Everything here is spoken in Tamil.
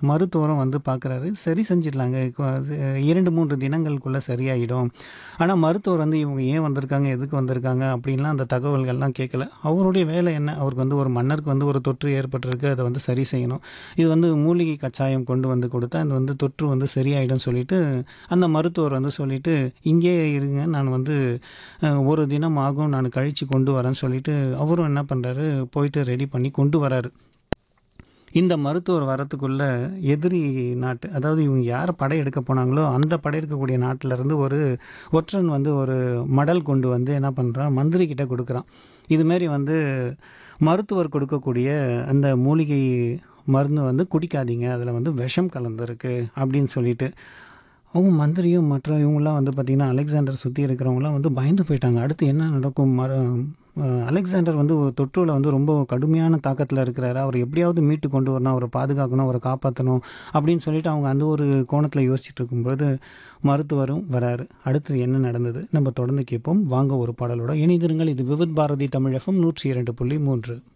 மருத்துவரும் வந்து பார்க்குறாரு சரி செஞ்சிடலாங்க கொ- இரண்டு மூன்று தினங்களுக்குள்ளே சரியாயிடும் ஆனால் மருத்துவர் வந்து இவங்க ஏன் வந்திருக்காங்க எதுக்கு வந்திருக்காங்க அப்படின்லாம் அந்த தகவல்கள்லாம் கேட்கல அவருடைய வேலை என்ன அவருக்கு வந்து ஒரு மன்னருக்கு வந்து ஒரு தொற்று ஏற்பட்டிருக்கு அதை வந்து சரி செய்யணும் இது வந்து மூலிகை கச்சாயம் கொண்டு வந்து கொடுத்தா அது வந்து தொற்று வந்து சரியாயிடும் சொல்லிட்டு அந்த மருத்துவர் வந்து சொல்லிட்டு இங்கே இருங்க நான் வந்து அஹ், ஒரு தினம் ஆகும் நான் கழித்து கொண்டு வரேன்னு சொல்லிட்டு அவரும் என்ன பண்ணுறாரு போயிட்டு ரெடி பண்ணி கொண்டு வராரு இந்த மருத்துவர் வரத்துக்குள்ள எதிரி நாட்டு அதாவது இவங்க யார் படையெடுக்க போனாங்களோ அந்த படையெடுக்கக்கூடிய நாட்டுல இருந்து ஒரு ஒற்றன் வந்து ஒரு மடல் கொண்டு வந்து என்ன பண்ணுறான் மந்திரி கிட்ட கொடுக்குறான் இதுமாரி வந்து மருத்துவர் கொடுக்கக்கூடிய அந்த மூலிகை மருந்து வந்து குடிக்காதீங்க அதில் வந்து விஷம் கலந்துருக்கு அப்படின்னு சொல்லிட்டு அவங்க மந்திரியும் மற்ற இவங்களாம் வந்து பார்த்திங்கன்னா அலெக்சாண்டர் சுற்றி இருக்கிறவங்களாம் வந்து பயந்து போயிட்டாங்க அடுத்து என்ன நடக்கும் மர அஹ் அலெக்சாண்டர் வந்து ஒரு தொற்றுல வந்து ரொம்ப கடுமையான தாக்கத்தில் இருக்கிறாரு அவர் எப்படியாவது மீட்டு கொண்டு வரணும் அவரை பாதுகாக்கணும் அவரை காப்பாற்றணும் அப்படின்னு சொல்லிட்டு அவங்க அந்த ஒரு கோணத்தில் யோசிச்சுட்டு இருக்கும்போது மருத்துவரும் வராரு அடுத்து என்ன நடந்தது நம்ம தொடர்ந்து கேட்போம் வாங்க ஒரு பாடலோட இணைந்திருங்கள் இது விவித் பாரதி தமிழகம் நூற்றி இரண்டு புள்ளி மூன்று